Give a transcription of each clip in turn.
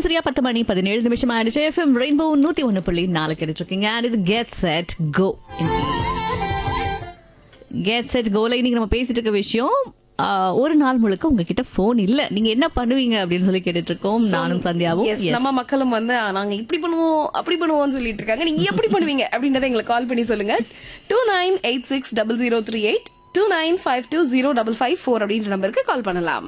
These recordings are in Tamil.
நேரம் சரியா பத்து மணி பதினேழு நிமிஷம் ஆயிடுச்சு எஃப்எம் ரெயின்போ நூத்தி ஒண்ணு புள்ளி நாலு கிடைச்சு இருக்கீங்க and இது get set go get set கோல இன்னைக்கு நம்ம பேசிட்டு இருக்க விஷயம் ஆ, ஒரு நாள் முழுக்க உங்ககிட்ட போன் இல்ல நீங்க என்ன பண்ணுவீங்க அப்படின்னு சொல்லி கேட்டுட்டு இருக்கோம் நானும் சந்தியாவும் Yes, Yes. நம்ம மக்களும் வந்து ஆ, நாங்க இப்படி பண்ணுவோம் அப்படி பண்ணுவோம்னு சொல்லிட்டு இருக்காங்க நீங்க எப்படி பண்ணுவீங்க அப்படின்றத எங்களுக்கு கால் பண்ணி சொல்லுங்க two nine eight six double zero three eight two nine five two zero double five four அப்படின்ற நம்பருக்கு கால் பண்ணலாம்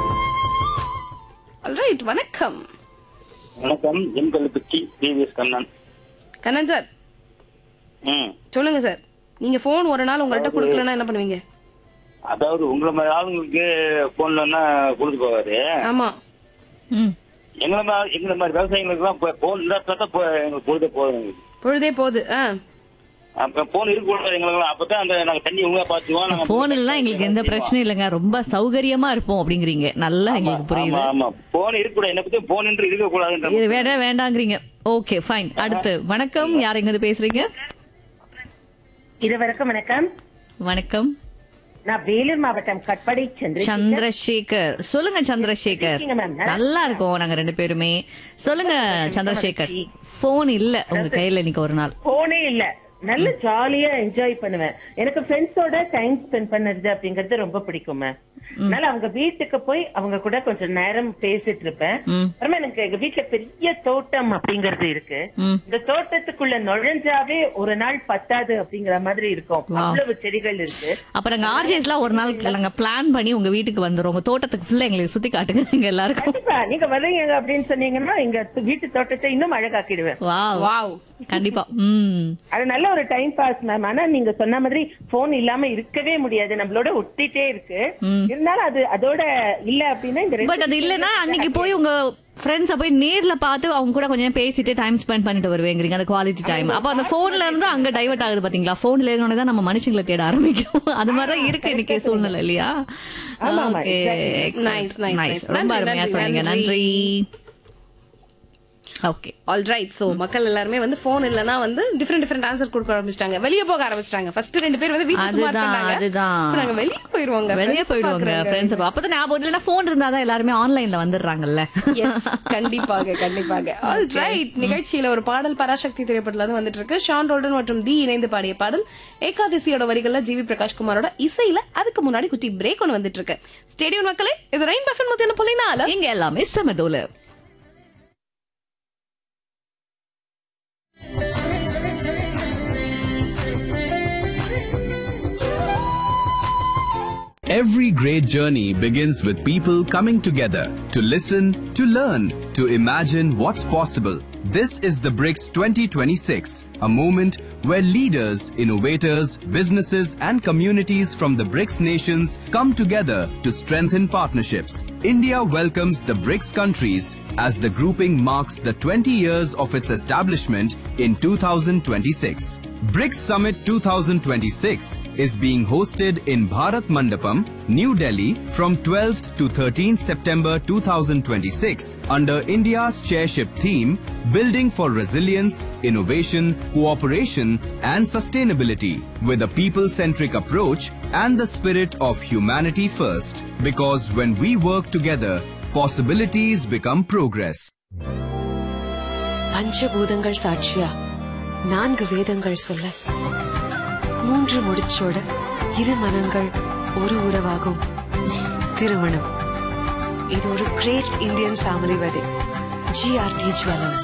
ஆல்ரைட் வணக்கம் வணக்கம் என் கல்லுப்பட்டி டிவிஎஸ் கண்ணன் கண்ணன் சார் ம் சொல்லுங்க சார் நீங்க போன் ஒரு நாள் உங்கள்ட்ட கொடுக்கலன்னா என்ன பண்ணுவீங்க அதாவது உங்களை மாதிரி ஆளுங்களுக்கு போன்லன்னா கொடுத்து போவாரு ஆமா ம். எங்களை மாதிரி எங்களை மாதிரி விவசாயிங்களுக்கு எல்லாம் போன் இல்லாத தான் எங்களுக்கு பொழுது போதும் பொழுதே போகுது ஆ அப்ப போன் இருக்கக்கூடாது எங்களுக்கு அப்பதான் அந்த நாங்க தண்ணி ஒழுங்கா பாத்துவோம் நாங்க போன் எல்லாம் எங்களுக்கு எந்த பிரச்சனையும் இல்லைங்க ரொம்ப சௌகரியமா இருப்போம் அப்படிங்கிறீங்க நல்லா எங்களுக்கு புரியுது ஆமா ஆமா போன் இருக்கக்கூடாது என்ன பத்தி போன் என்று இருக்கக்கூடாதுன்ற இது வேற வேண்டாங்கிறீங்க ஓகே ஃபைன் அடுத்து வணக்கம் யார் எங்க இருந்து பேசுறீங்க இருவருக்கும் வணக்கம் வணக்கம் நான் வேலூர் மாவட்டம் கட்படை சந்திர சந்திரசேகர் சொல்லுங்க சந்திரசேகர் இருக்கீங்க ma'am? நல்லா நல்லா இருக்கோம் நாங்க ரெண்டு பேருமே சொல்லுங்க சந்திரசேகர் போன் இல்ல உங்க கையில இன்னைக்கு ஒரு நாள் போனே இல்ல நல்ல ஜாலியா என்ஜாய் பண்ணுவேன் எனக்கு ஃப்ரெண்ட்ஸோட டைம் ஸ்பெண்ட் பண்ணுறது அப்படிங்கறது ரொம்ப பிடிக்கும் மேம் அதனால அவங்க வீட்டுக்கு போய் அவங்க கூட கொஞ்சம் நேரம் பேசிட்டு இருப்பேன் ம். அப்புறமா எனக்கு எங்க வீட்டுல பெரிய தோட்டம் அப்படிங்கறது இருக்கு ம். இந்த தோட்டத்துக்குள்ள நுழைஞ்சாவே ஒரு நாள் பத்தாது அப்படிங்கிற மாதிரி இருக்கும் Wow. அவ்வளவு செடிகள் இருக்கு அப்ப நாங்க ஆர்ஜேஸ் எல்லாம் ஒரு நாள் நாங்க பிளான் பண்ணி உங்க வீட்டுக்கு வந்துரும் உங்க தோட்டத்துக்கு ஃபுல்லா எங்களுக்கு சுத்தி காட்டுங்க எங்க எல்லாருக்கும் கண்டிப்பா நீங்க வர்றீங்க அப்படின்னு சொன்னீங்கன்னா எங்க வீட்டு தோட்டத்தை இன்னும் அழகாக்கிடுவேன் வாவ் வாவ் கண்டிப்பா ம் அது நல்ல ஒரு டைம் பாஸ் மேம் ஆனா நீங்க சொன்ன மாதிரி போன் இல்லாம இருக்கவே முடியாது நம்மளோட ஒட்டிட்டே இருக்கு இருந்தாலும் அது அதோட இல்ல அப்படின்னா இந்த ரெண்டு பட் அது இல்லனா அன்னைக்கு போய் உங்க ஃப்ரெண்ட்ஸ போய் நேர்ல பார்த்து அவங்க கூட கொஞ்சம் நேரம் பேசிட்டு டைம் ஸ்பெண்ட் பண்ணிட்டு வருவேங்கிறீங்க அந்த குவாலிட்டி டைம் அப்ப அந்த போன்ல இருந்து அங்க டைவர்ட் ஆகுது பாத்தீங்களா போன்ல இருக்கணும் தான் நம்ம மனுஷங்களை தேட ஆரம்பிக்கும் அது மாதிரி தான் இருக்கு இன்னைக்கு சூழ்நிலை இல்லையா ஆமா, ஆமா, Okay, exactly. excellent. Nice, nice, Nice. nice. ரொம்ப நன்றி, அருமையா நன்றி, சொன்னீங்க நன்றி. நன்றி ஓகே ஆல்ரைட் சோ மக்கள் எல்லாருமே வந்து போன் இல்லனா வந்து டிஃபரெண்ட் டிஃபரெண்ட் ஆன்சர் கொடுக்க ஆரம்பிச்சிட்டாங்க வெளிய போக ஆரம்பிச்சிட்டாங்க ஃபர்ஸ்ட் ரெண்டு பேர் வந்து வீட்டுல சும்மா அதுதான், இருக்காங்க அதுதான். இப்ப நாங்க வெளிய போயிருவாங்க வெளியே friends போயிடுவாங்க பாக்குறாங்க. ஃப்ரெண்ட்ஸ் அப்பதான் ஞாபகம் இல்லைன்னா போன் இருந்தாதான் எல்லாருமே ஆன்லைன்ல வந்துடுறாங்கல்ல Yes, கண்டிப்பாக கண்டிப்பாக ஆல்ரைட் நிகழ்ச்சியில ஒரு பாடல் பராசக்தி திரைப்படத்துல இருந்து வந்துட்டு இருக்கு ஷான் ரோல்டன் மற்றும் தி இணைந்து பாடிய பாடல் ஏகாதசியோட வரிகள்ல ஜிவி பிரகாஷ் குமாரோட இசையில அதுக்கு முன்னாடி குட்டி பிரேக் ஒன்று வந்துட்டு இருக்கு ஸ்டேடியம் மக்களே இது ரெயின் பஃபன் முத்தி என்ன போலீங்கன்னா இங்க எல்லாமே சமதோல Every great journey begins with people coming together to listen, to learn, to imagine what's possible. This is the BRICS 2026, a moment where leaders, innovators, businesses, and communities from the BRICS nations come together to strengthen partnerships. India welcomes the BRICS countries as the grouping marks the 20 years of its establishment in 2026. BRICS Summit 2026 is being hosted in Bharat Mandapam, New Delhi from 12th to 13th September 2026 under India's chairship theme Building for Resilience, Innovation, Cooperation and Sustainability with a people-centric approach and the spirit of humanity first. Because when we work together, possibilities become progress. பஞ்சபூதங்கள் சாட்சியா நான்கு வேதங்கள் சொல்ல மூன்று முடிச்சோட இரு மனங்கள் ஒரு உறவாகும் திருமணம் இது ஒரு great Indian family wedding GRT jewellers